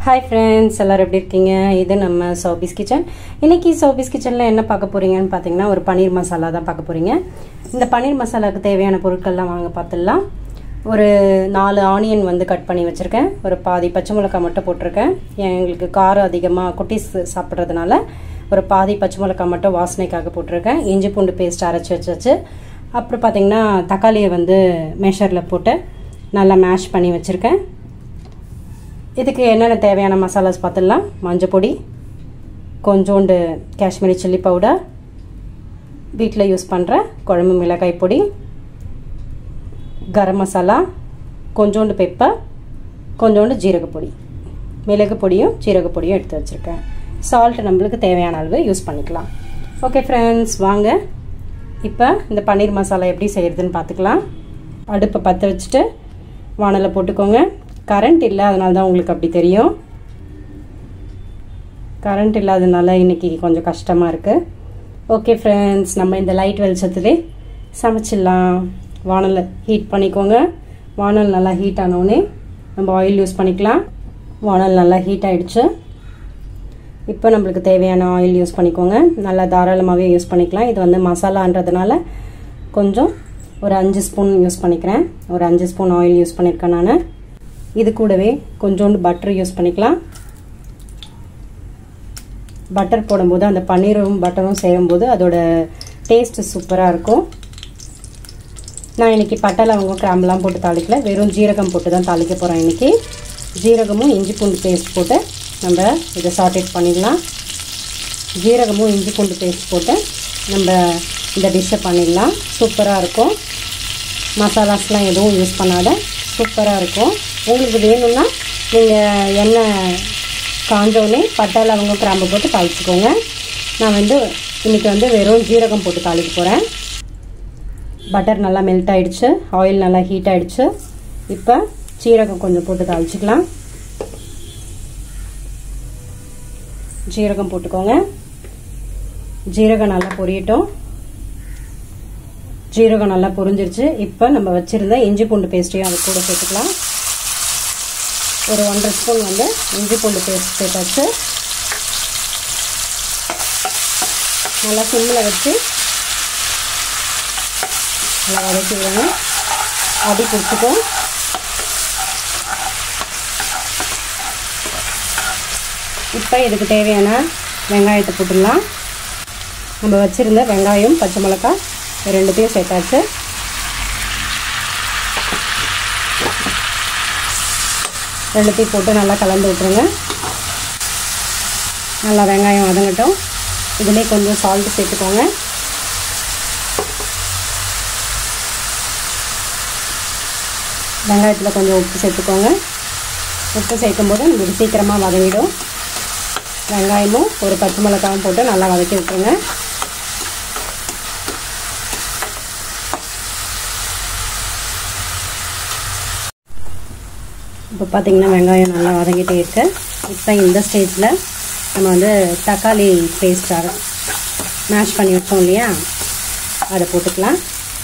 hi friends எல்லோரும் எப்படி இருக்கீங்க இது நம்ம சோபிஸ் கிச்சன் இன்னைக்கு சோபிஸ் கிச்சனில் என்ன பார்க்க போகிறீங்கன்னு பார்த்தீங்கன்னா ஒரு பன்னீர் மசாலா தான் பார்க்க போகிறீங்க இந்த பன்னீர் மசாலாவுக்கு தேவையான பொருட்கள்லாம் வாங்க பார்த்துடலாம் ஒரு நாலு ஆனியன் வந்து கட் பண்ணி வச்சுருக்கேன் ஒரு பாதி பச்சை மிளகாய் மட்டும் போட்டிருக்கேன் எங்களுக்கு காரம் அதிகமாக குட்டீஸ் சாப்பிட்றதுனால ஒரு பாதி பச்சை மிளகாய் மட்டும் வாசனைக்காக போட்டிருக்கேன் இஞ்சி பூண்டு பேஸ்ட் அரைச்சி வச்சாச்சு அப்புறம் பார்த்திங்கன்னா தக்காளியை வந்து மெஷரில் போட்டு நல்லா மேஷ் பண்ணி வச்சுருக்கேன் இதுக்கு என்னென்ன தேவையான மசாலாஸ் பார்த்துடலாம் மஞ்சள் பொடி கொஞ்சோண்டு காஷ்மீரி சில்லி பவுடர் வீட்டில் யூஸ் பண்ணுற குழம்பு மிளகாய் பொடி கரம் மசாலா கொஞ்சோண்டு பெப்பர் கொஞ்சோண்டு ஜீரக பொடி மிளகு பொடியும் ஜீரக பொடியும் எடுத்து வச்சுருக்கேன் சால்ட் நம்மளுக்கு தேவையான அளவு யூஸ் பண்ணிக்கலாம் ஓகே ஃப்ரெண்ட்ஸ் வாங்க இப்போ இந்த பன்னீர் மசாலா எப்படி செய்கிறதுன்னு பார்த்துக்கலாம் அடுப்பை பற்ற வச்சுட்டு வானலை போட்டுக்கோங்க கரண்ட் இல்லை அதனால தான் உங்களுக்கு அப்படி தெரியும் கரண்ட் இல்லாதனால இன்றைக்கி கொஞ்சம் கஷ்டமாக இருக்குது ஓகே ஃப்ரெண்ட்ஸ் நம்ம இந்த லைட் வெளிச்சத்துலேயே சமைச்சிடலாம் வானலை ஹீட் பண்ணிக்கோங்க வானல் நல்லா ஹீட் ஆனோடனே நம்ம ஆயில் யூஸ் பண்ணிக்கலாம் வானல் நல்லா ஹீட் ஆகிடுச்சு இப்போ நம்மளுக்கு தேவையான ஆயில் யூஸ் பண்ணிக்கோங்க நல்லா தாராளமாகவே யூஸ் பண்ணிக்கலாம் இது வந்து மசாலான்றதுனால கொஞ்சம் ஒரு அஞ்சு ஸ்பூன் யூஸ் பண்ணிக்கிறேன் ஒரு அஞ்சு ஸ்பூன் ஆயில் யூஸ் பண்ணியிருக்கேன் நான் இது கூடவே கொஞ்சோண்டு பட்டர் யூஸ் பண்ணிக்கலாம் பட்டர் போடும்போது அந்த பன்னீரும் பட்டரும் சேரும்போது அதோட டேஸ்ட் சூப்பராக இருக்கும் நான் இன்றைக்கி பட்டை லவங்கம் கிராம்பெலாம் போட்டு தாளிக்கல வெறும் ஜீரகம் போட்டு தான் தாளிக்க போகிறோம் இன்றைக்கி ஜீரகமும் இஞ்சி பூண்டு பேஸ்ட் போட்டு நம்ம இதை சார்டேட் பண்ணிடலாம் ஜீரகமும் இஞ்சி பூண்டு பேஸ்ட் போட்டு நம்ம இந்த டிஷ்ஷை பண்ணிடலாம் சூப்பராக இருக்கும் மசாலாஸ்லாம் எதுவும் யூஸ் பண்ணாத சூப்பராக இருக்கும் உங்களுக்கு வேணும்னா நீங்கள் எண்ணெய் காஞ்சோடனே பட்டை லவங்கம் கிராம்பு போட்டு தாளிச்சிக்கோங்க நான் வந்து இன்றைக்கி வந்து வெறும் ஜீரகம் போட்டு தாளிக்க போகிறேன் பட்டர் நல்லா மெல்ட் ஆகிடுச்சு ஆயில் நல்லா ஹீட் ஆகிடுச்சு இப்போ சீரகம் கொஞ்சம் போட்டு தாளிச்சிக்கலாம் ஜீரகம் போட்டுக்கோங்க ஜீரகம் நல்லா பொரியட்டும் ஜீரகம் நல்லா பொரிஞ்சிருச்சு இப்போ நம்ம வச்சுருந்த இஞ்சி பூண்டு பேஸ்ட்டையும் அது கூட சேர்த்துக்கலாம் ஒரு ஒன்றரை ஸ்பூன் வந்து இஞ்சி பூண்டு பேஸ்ட் சேர்த்தாச்சு நல்லா சிம்மில் வச்சு நல்லா வதக்கி விடுங்க அடி பிடிச்சிக்கும் இப்போ இதுக்கு தேவையான வெங்காயத்தை போட்டுடலாம் நம்ம வச்சுருந்த வெங்காயம் பச்சை மிளகாய் ரெண்டுத்தையும் சேர்த்தாச்சு ரெண்டுத்தையும் போட்டு நல்லா கலந்து விட்ருங்க நல்லா வெங்காயம் வதங்கட்டும் இதுலேயே கொஞ்சம் சால்ட்டு சேர்த்துக்கோங்க வெங்காயத்தில் கொஞ்சம் உப்பு சேர்த்துக்கோங்க உப்பு சேர்க்கும் போது உங்களுக்கு சீக்கிரமாக வதங்கிடும் வெங்காயமும் ஒரு பச்சை மிளகாவும் போட்டு நல்லா வதக்கி விட்டுருங்க இப்போ பார்த்திங்கன்னா வெங்காயம் நல்லா வதங்கிட்டே இருக்கு இப்போ இந்த ஸ்டேஜில் நம்ம வந்து தக்காளி பேஸ்டாக மேஷ் பண்ணி வச்சோம் இல்லையா அதை போட்டுக்கலாம்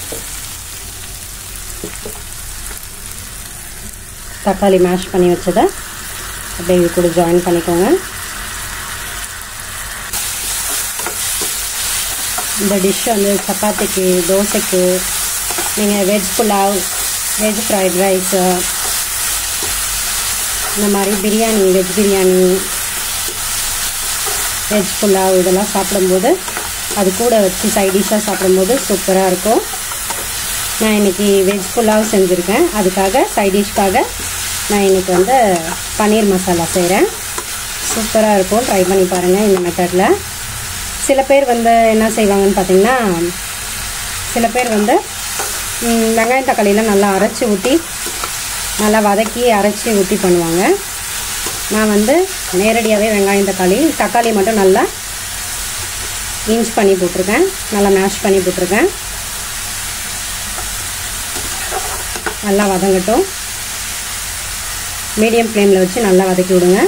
தக்காளி மேஷ் பண்ணி வச்சதை அப்படியே இது கூட ஜாயின் பண்ணிக்கோங்க இந்த டிஷ் வந்து சப்பாத்திக்கு தோசைக்கு நீங்கள் veg pulao veg fried rice இந்த மாதிரி பிரியாணி வெஜ் பிரியாணி வெஜ் புலாவ் இதெல்லாம் சாப்பிடும்போது அது கூட வச்சு சைட் டிஷ்ஷாக சாப்பிடும்போது சூப்பராக இருக்கும் நான் இன்றைக்கி வெஜ் புலாவ் செஞ்சுருக்கேன் அதுக்காக சைட் டிஷ்க்காக நான் இன்றைக்கி வந்து பன்னீர் மசாலா செய்கிறேன் சூப்பராக இருக்கும் ட்ரை பண்ணி பாருங்கள் இந்த மெத்தடில் சில பேர் வந்து என்ன செய்வாங்கன்னு பார்த்தீங்கன்னா சில பேர் வந்து வெங்காயம் தக்காளியெலாம் நல்லா அரைச்சி ஊற்றி நல்லா வதக்கி அரைச்சி ஊற்றி பண்ணுவாங்க நான் வந்து நேரடியாகவே வெங்காயம் தக்காளி தக்காளி மட்டும் நல்லா இன்ச் பண்ணி போட்டிருக்கேன் நல்லா மேஷ் பண்ணி போட்டிருக்கேன் நல்லா வதங்கட்டும் மீடியம் ஃப்ளேமில் வச்சு நல்லா வதக்கி விடுங்க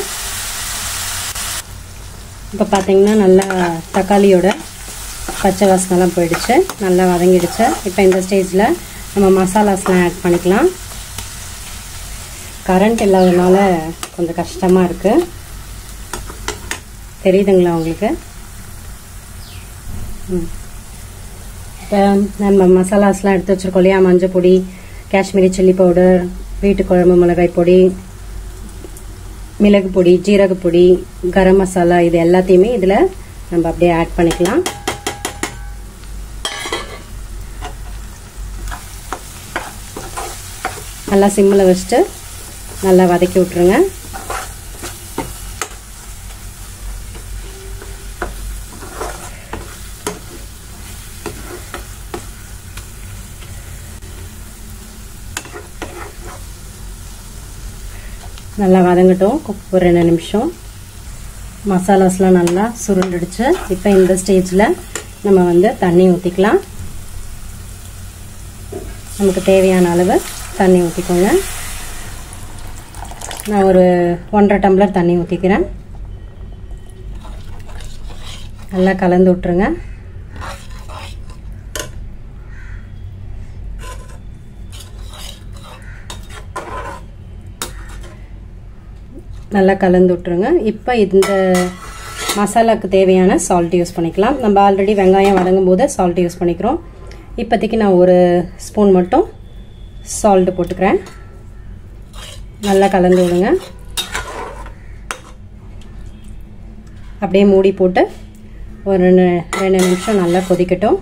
இப்போ பார்த்தீங்கன்னா நல்லா தக்காளியோட பச்சை வாசனைலாம் போயிடுச்சு நல்லா வதங்கிடுச்சு இப்போ இந்த ஸ்டேஜில் நம்ம மசாலாஸ்லாம் ஆட் பண்ணிக்கலாம் கரண்ட் இல்லாததுனால கொஞ்சம் கஷ்டமாக இருக்குது தெரியுதுங்களா உங்களுக்கு ம் இப்போ நம்ம மசாலாஸ்லாம் எடுத்து வச்சுருக்கோம் இல்லையா மஞ்சள் பொடி காஷ்மீரி சில்லி பவுடர் வீட்டு குழம்பு மிளகாய் பொடி மிளகு பொடி ஜீரக பொடி கரம் மசாலா இது எல்லாத்தையுமே இதில் நம்ம அப்படியே ஆட் பண்ணிக்கலாம் நல்லா சிம்மில் வச்சுட்டு நல்லா வதக்கி விட்ருங்க நல்லா வதங்கட்டும் ஒரு ரெண்டு நிமிஷம் மசாலாஸ்லாம் நல்லா சுருண்டுடுச்சு இப்போ இந்த ஸ்டேஜில் நம்ம வந்து தண்ணி ஊற்றிக்கலாம் நமக்கு தேவையான அளவு தண்ணி ஊற்றிக்கோங்க நான் ஒரு ஒன்றரை டம்ளர் தண்ணி ஊற்றிக்கிறேன் நல்லா கலந்து விட்ருங்க நல்லா கலந்து விட்ருங்க இப்போ இந்த மசாலாவுக்கு தேவையான சால்ட் யூஸ் பண்ணிக்கலாம் நம்ம ஆல்ரெடி வெங்காயம் வதங்கும் போது சால்ட் யூஸ் பண்ணிக்கிறோம் இப்போதைக்கு நான் ஒரு ஸ்பூன் மட்டும் சால்ட்டு போட்டுக்கிறேன் நல்லா கலந்து விடுங்க அப்படியே மூடி போட்டு ஒரு ரெண்டு ரெண்டு நிமிஷம் நல்லா கொதிக்கட்டும்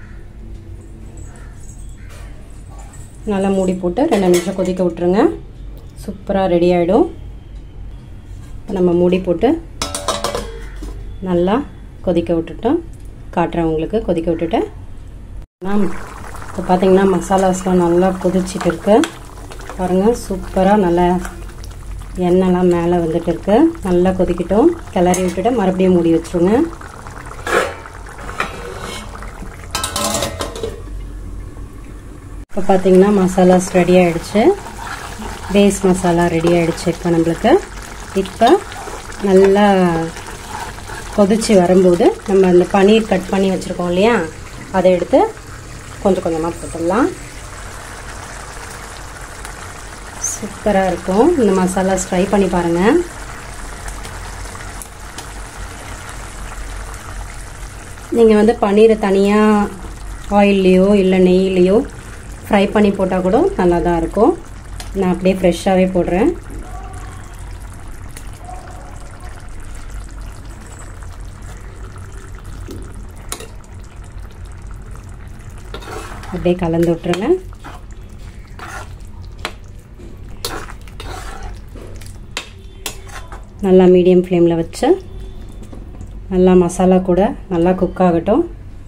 நல்லா மூடி போட்டு ரெண்டு நிமிஷம் கொதிக்க விட்ருங்க சூப்பராக ரெடி ஆகிடும் நம்ம மூடி போட்டு நல்லா கொதிக்க விட்டுட்டோம் காட்டுறேன் உங்களுக்கு கொதிக்க விட்டுட்டேன் இப்போ பார்த்தீங்கன்னா மசாலாஸ்லாம் நல்லா கொதிச்சிட்டு இருக்கு பாருங்கள் சூப்பராக நல்லா எண்ணெய்லாம் மேலே வந்துட்டு இருக்கு நல்லா கொதிக்கட்டும் கிளறி விட்டுட்டு மறுபடியும் மூடி வச்சுருங்க இப்போ பார்த்தீங்கன்னா மசாலாஸ் ரெடி ஆகிடுச்சு பேஸ் மசாலா ரெடி ஆகிடுச்சு இப்போ நம்மளுக்கு இப்போ நல்லா கொதிச்சு வரும்போது நம்ம அந்த பன்னீர் கட் பண்ணி வச்சுருக்கோம் இல்லையா அதை எடுத்து கொஞ்சம் கொஞ்சமாக போட்டுடலாம் சூப்பராக இருக்கும் இந்த மசாலாஸ் ட்ரை பண்ணி பாருங்கள் நீங்கள் வந்து பன்னீரை தனியாக ஆயில்லையோ இல்லை நெய்லேயோ ஃப்ரை பண்ணி போட்டால் கூட நல்லா தான் இருக்கும் நான் அப்படியே ஃப்ரெஷ்ஷாகவே போடுறேன் அப்படியே கலந்து விட்டுருங்க நல்லா மீடியம் ஃப்ளேமில் வச்சு நல்லா மசாலா கூட நல்லா குக் ஆகட்டும்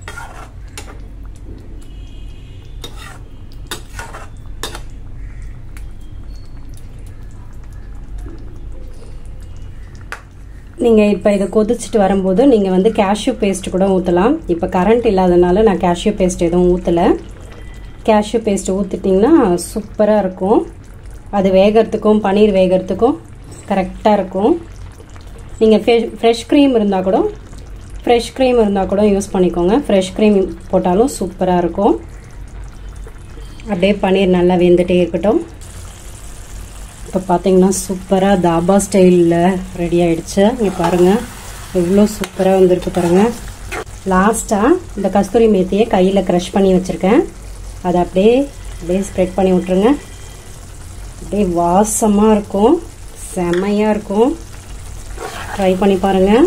நீங்கள் இப்போ இதை கொதிச்சுட்டு வரும்போது நீங்கள் வந்து கேஷ்யூ பேஸ்ட் கூட ஊற்றலாம் இப்போ கரண்ட் இல்லாதனால நான் கேஷ்யூ பேஸ்ட் எதுவும் ஊற்றலை கேஷ்யூ பேஸ்ட் ஊற்றிட்டிங்கன்னா சூப்பராக இருக்கும் அது வேகிறதுக்கும் பன்னீர் வேகிறதுக்கும் கரெக்டாக இருக்கும் நீங்கள் ஃப்ரெஷ் ஃப்ரெஷ் க்ரீம் இருந்தால் கூட ஃப்ரெஷ் க்ரீம் இருந்தால் கூட யூஸ் பண்ணிக்கோங்க ஃப்ரெஷ் க்ரீம் போட்டாலும் சூப்பராக இருக்கும் அப்படியே பன்னீர் நல்லா வெந்துட்டே இருக்கட்டும் இப்போ பார்த்தீங்கன்னா சூப்பராக தாபா ஸ்டைலில் ரெடி ஆயிடுச்சு இங்கே பாருங்கள் எவ்வளோ சூப்பராக வந்திருக்கு பாருங்கள் லாஸ்ட்டாக இந்த கஸ்தூரி மேத்தியை கையில் க்ரஷ் பண்ணி வச்சுருக்கேன் அதை அப்படியே அப்படியே ஸ்ப்ரெட் பண்ணி விட்ருங்க அப்படியே வாசமாக இருக்கும் செம்மையாக இருக்கும் ட்ரை பண்ணி பாருங்கள்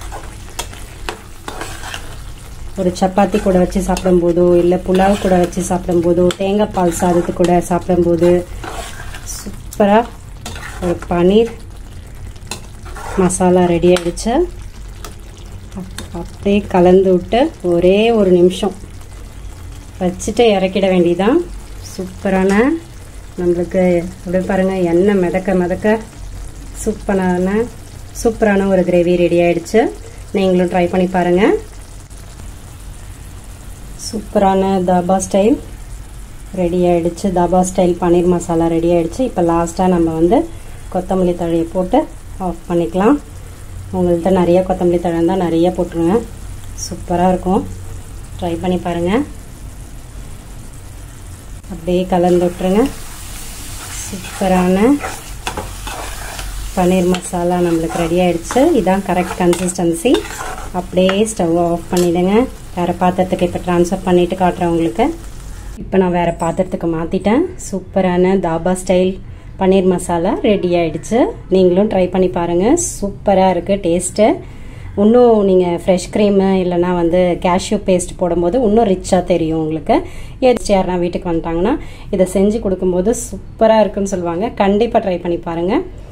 ஒரு சப்பாத்தி கூட வச்சு சாப்பிடும்போதோ இல்லை புலாவ் கூட வச்சு சாப்பிடும்போதோ தேங்காய் பால் சாதத்து கூட சாப்பிடும்போது சூப்பராக ஒரு பன்னீர் மசாலா ரெடி ஆகிடுச்சு அப்படியே கலந்து விட்டு ஒரே ஒரு நிமிஷம் வச்சுட்டு இறக்கிட வேண்டியதான் சூப்பரான நம்மளுக்கு அப்படியே பாருங்கள் எண்ணெய் மிதக்க மிதக்க சூப்பரான சூப்பரான ஒரு கிரேவி ரெடி ஆயிடுச்சு நீங்களும் ட்ரை பண்ணி பாருங்கள் சூப்பரான தாபா ஸ்டைல் ரெடி ஆயிடுச்சு தாபா ஸ்டைல் பன்னீர் மசாலா ரெடி ஆயிடுச்சு இப்போ லாஸ்ட்டாக நம்ம வந்து கொத்தமல்லி தழையை போட்டு ஆஃப் பண்ணிக்கலாம் உங்கள்கிட்ட நிறைய கொத்தமல்லி தழை இருந்தால் நிறைய போட்டுருங்க சூப்பராக இருக்கும் ட்ரை பண்ணி பாருங்கள் அப்படியே கலந்து விட்டுருங்க சூப்பரான பன்னீர் மசாலா நம்மளுக்கு ரெடி ஆயிடுச்சு இதான் கரெக்ட் கன்சிஸ்டன்சி அப்படியே ஸ்டவ் ஆஃப் பண்ணிடுங்க வேறு பாத்திரத்துக்கு இப்போ ட்ரான்ஸ்ஃபர் பண்ணிவிட்டு காட்டுறேன் உங்களுக்கு இப்போ நான் வேறு பாத்திரத்துக்கு மாற்றிட்டேன் சூப்பரான தாபா ஸ்டைல் பன்னீர் மசாலா ரெடி ஆயிடுச்சு நீங்களும் ட்ரை பண்ணி பாருங்கள் சூப்பராக இருக்குது டேஸ்ட்டு இன்னும் நீங்கள் ஃப்ரெஷ் க்ரீமு இல்லைனா வந்து கேஷ்யூ பேஸ்ட் போடும்போது இன்னும் ரிச்சாக தெரியும் உங்களுக்கு ஏதாச்சும் யாருனா வீட்டுக்கு வந்துட்டாங்கன்னா இதை செஞ்சு கொடுக்கும்போது சூப்பராக இருக்குன்னு சொல்லுவாங்க கண்டிப்பாக ட்ரை பண்ணி பாருங்கள்